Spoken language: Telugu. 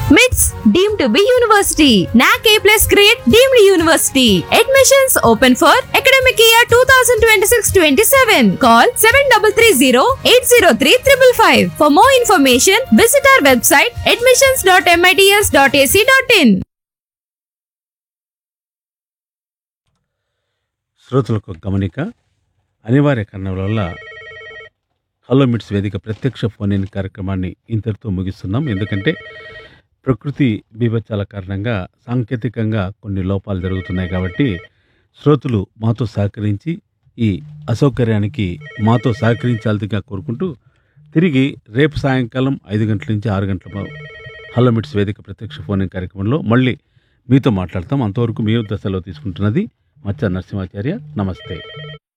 MITS deemed to be university. NAC A plus grade deemed university. Admissions open for academic year 2026-27. Call 7330-803-555. For more information, visit our website admissions.mits.ac.in. శ్రోతలకు గమనిక అనివార్య కారణాల వల్ల హలో మిట్స్ వేదిక ప్రత్యక్ష ఫోన్ ఇన్ కార్యక్రమాన్ని ఇంతటితో ముగిస్తున్నాం ఎందుకంటే ప్రకృతి బీభత్సాల కారణంగా సాంకేతికంగా కొన్ని లోపాలు జరుగుతున్నాయి కాబట్టి శ్రోతలు మాతో సహకరించి ఈ అసౌకర్యానికి మాతో సహకరించాల్సిందిగా కోరుకుంటూ తిరిగి రేపు సాయంకాలం ఐదు గంటల నుంచి ఆరు గంటల హలో మిట్స్ వేదిక ప్రత్యక్ష ఫోన్ ఇన్ కార్యక్రమంలో మళ్ళీ మీతో మాట్లాడతాం అంతవరకు మీ దశలో తీసుకుంటున్నది మచ్చ నరసింహాచార్య నమస్తే